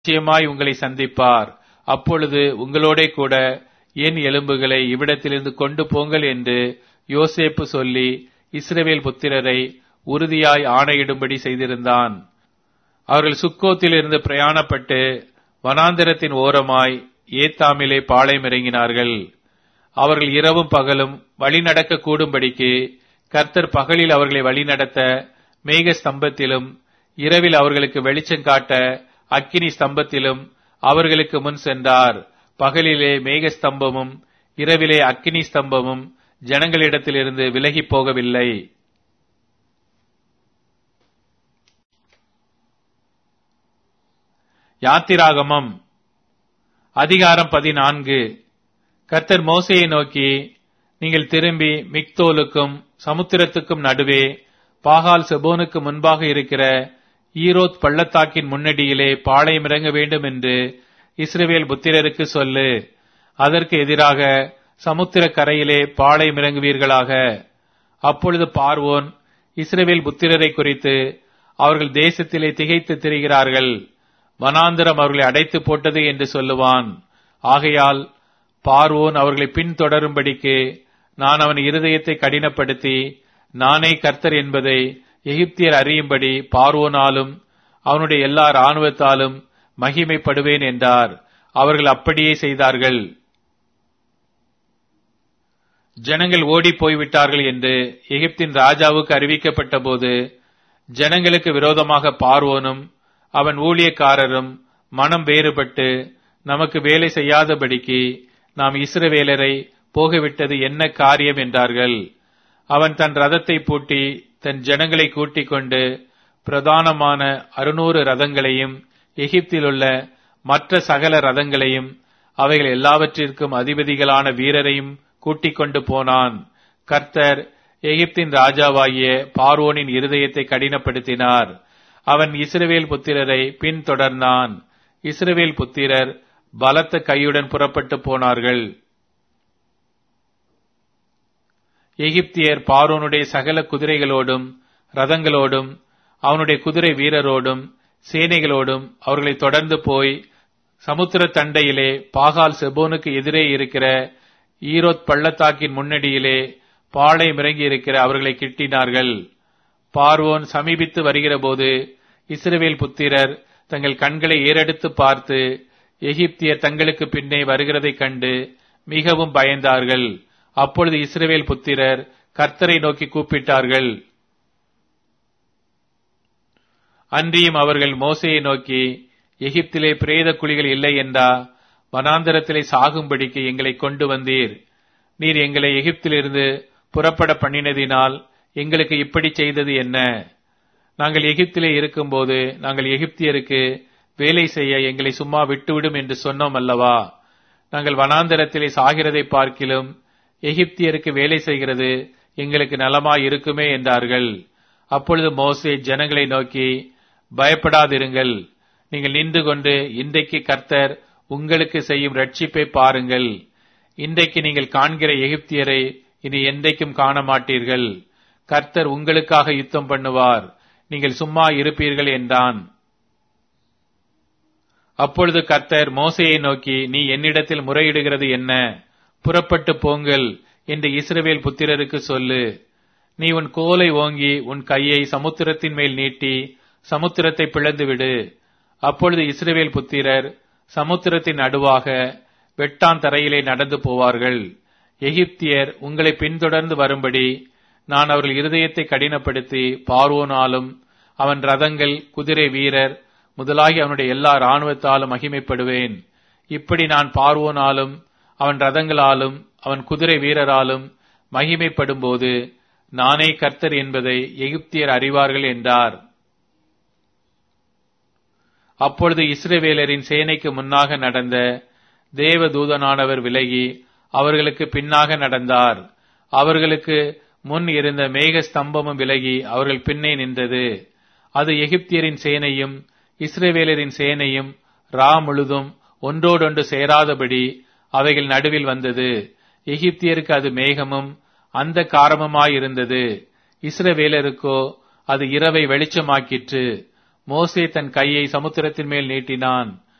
நிச்சயமாய் உங்களை சந்திப்பார் அப்பொழுது உங்களோடே கூட என் எலும்புகளை இவ்விடத்திலிருந்து கொண்டு போங்கள் என்று யோசேப்பு சொல்லி இஸ்ரவேல் புத்திரரை உறுதியாய் ஆணையிடும்படி செய்திருந்தான் அவர்கள் சுக்கோத்திலிருந்து பிரயாணப்பட்டு வனாந்திரத்தின் ஓரமாய் ஏத்தாமிலே பாளையம் இறங்கினார்கள் அவர்கள் இரவும் பகலும் வழிநடக்க கூடும்படிக்கு கர்த்தர் பகலில் அவர்களை வழிநடத்த மேக ஸ்தம்பத்திலும் இரவில் அவர்களுக்கு வெளிச்சம் காட்ட அக்கினி ஸ்தம்பத்திலும் அவர்களுக்கு முன் சென்றார் பகலிலே மேக ஸ்தம்பமும் இரவிலே அக்கினி ஸ்தம்பமும் ஜனங்களிடத்திலிருந்து விலகி போகவில்லை யாத்திராகமம் அதிகாரம் பதினான்கு கர்த்தர் மோசையை நோக்கி நீங்கள் திரும்பி மிக்தோலுக்கும் சமுத்திரத்துக்கும் நடுவே பாகால் செபோனுக்கு முன்பாக இருக்கிற ஈரோத் பள்ளத்தாக்கின் முன்னடியிலே பாளையம் இறங்க வேண்டும் என்று இஸ்ரவேல் புத்திரருக்கு சொல்லு அதற்கு எதிராக சமுத்திர கரையிலே பாளையம் இறங்குவீர்களாக அப்பொழுது பார்வோன் இஸ்ரவேல் புத்திரரை குறித்து அவர்கள் தேசத்திலே திகைத்து திரிகிறார்கள் வனாந்திரம் அவர்களை அடைத்து போட்டது என்று சொல்லுவான் ஆகையால் பார்வோன் அவர்களை பின்தொடரும்படிக்கு நான் அவன் இருதயத்தை கடினப்படுத்தி நானே கர்த்தர் என்பதை எகிப்தியர் அறியும்படி பார்வோனாலும் அவனுடைய எல்லா இராணுவத்தாலும் மகிமைப்படுவேன் என்றார் அவர்கள் அப்படியே செய்தார்கள் ஜனங்கள் ஓடி போய்விட்டார்கள் என்று எகிப்தின் ராஜாவுக்கு அறிவிக்கப்பட்ட போது ஜனங்களுக்கு விரோதமாக பார்வோனும் அவன் ஊழியக்காரரும் மனம் வேறுபட்டு நமக்கு வேலை செய்யாதபடிக்கு நாம் இஸ்ரவேலரை போகவிட்டது என்ன காரியம் என்றார்கள் அவன் தன் ரதத்தை பூட்டி தன் ஜனங்களை கூட்டிக் கொண்டு பிரதானமான அறுநூறு ரதங்களையும் எகிப்திலுள்ள மற்ற சகல ரதங்களையும் அவைகள் எல்லாவற்றிற்கும் அதிபதிகளான வீரரையும் கூட்டிக் கொண்டு போனான் கர்த்தர் எகிப்தின் ராஜாவாகிய பார்வோனின் இருதயத்தை கடினப்படுத்தினார் அவன் இஸ்ரவேல் புத்திரரை பின்தொடர்ந்தான் இஸ்ரவேல் புத்திரர் பலத்த கையுடன் புறப்பட்டு போனார்கள் எகிப்தியர் பார்வோனுடைய சகல குதிரைகளோடும் ரதங்களோடும் அவனுடைய குதிரை வீரரோடும் சேனைகளோடும் அவர்களை தொடர்ந்து போய் சமுத்திர தண்டையிலே பாகால் செபோனுக்கு எதிரே இருக்கிற ஈரோத் பள்ளத்தாக்கின் முன்னடியிலே பாளையம் இறங்கி இருக்கிற அவர்களை கிட்டினார்கள் பார்வோன் சமீபித்து வருகிற போது இஸ்ரவேல் புத்திரர் தங்கள் கண்களை ஏறெடுத்து பார்த்து எகிப்தியர் தங்களுக்கு பின்னே வருகிறதைக் கண்டு மிகவும் பயந்தார்கள் அப்பொழுது இஸ்ரவேல் புத்திரர் கர்த்தரை நோக்கி கூப்பிட்டார்கள் அன்றியும் அவர்கள் மோசையை நோக்கி எகிப்திலே பிரேத குழிகள் இல்லை என்றா வனாந்தரத்திலே சாகும்படிக்கு எங்களை கொண்டு வந்தீர் நீர் எங்களை எகிப்திலிருந்து புறப்பட பண்ணினதினால் எங்களுக்கு இப்படி செய்தது என்ன நாங்கள் எகிப்திலே இருக்கும்போது நாங்கள் எகிப்தியருக்கு வேலை செய்ய எங்களை சும்மா விட்டுவிடும் என்று சொன்னோம் அல்லவா நாங்கள் வனாந்தரத்திலே சாகிறதை பார்க்கிலும் எகிப்தியருக்கு வேலை செய்கிறது எங்களுக்கு நலமாய் இருக்குமே என்றார்கள் அப்பொழுது மோசே ஜனங்களை நோக்கி பயப்படாதிருங்கள் நீங்கள் நின்று கொண்டு இன்றைக்கு கர்த்தர் உங்களுக்கு செய்யும் ரட்சிப்பை பாருங்கள் இன்றைக்கு நீங்கள் காண்கிற எகிப்தியரை இனி என்றைக்கும் காண மாட்டீர்கள் கர்த்தர் உங்களுக்காக யுத்தம் பண்ணுவார் நீங்கள் சும்மா இருப்பீர்கள் என்றான் அப்பொழுது கர்த்தர் மோசையை நோக்கி நீ என்னிடத்தில் முறையிடுகிறது என்ன புறப்பட்டு போங்கள் என்று இஸ்ரவேல் புத்திரருக்கு சொல்லு நீ உன் கோலை ஓங்கி உன் கையை சமுத்திரத்தின் மேல் நீட்டி சமுத்திரத்தை பிளந்து விடு அப்பொழுது இஸ்ரவேல் புத்திரர் சமுத்திரத்தின் நடுவாக வெட்டான் தரையிலே நடந்து போவார்கள் எகிப்தியர் உங்களை பின்தொடர்ந்து வரும்படி நான் அவர்கள் இருதயத்தை கடினப்படுத்தி பார்வோனாலும் அவன் ரதங்கள் குதிரை வீரர் முதலாகி அவனுடைய எல்லா இராணுவத்தாலும் மகிமைப்படுவேன் இப்படி நான் பார்வோனாலும் அவன் ரதங்களாலும் அவன் குதிரை வீரராலும் மகிமைப்படும்போது நானே கர்த்தர் என்பதை எகிப்தியர் அறிவார்கள் என்றார் அப்பொழுது இஸ்ரவேலரின் சேனைக்கு முன்னாக நடந்த தேவ தூதனானவர் விலகி அவர்களுக்கு பின்னாக நடந்தார் அவர்களுக்கு முன் இருந்த மேக ஸ்தம்பமும் விலகி அவர்கள் பின்னே நின்றது அது எகிப்தியரின் சேனையும் இஸ்ரவேலரின் சேனையும் ரா முழுதும் ஒன்றோடொன்று சேராதபடி அவைகள் நடுவில் வந்தது எகிப்தியருக்கு அது மேகமும் அந்த காரமுமாயிருந்தது இஸ்ரவேலருக்கோ அது இரவை வெளிச்சமாக்கிற்று மோசே தன் கையை சமுத்திரத்தின் மேல் நீட்டினான்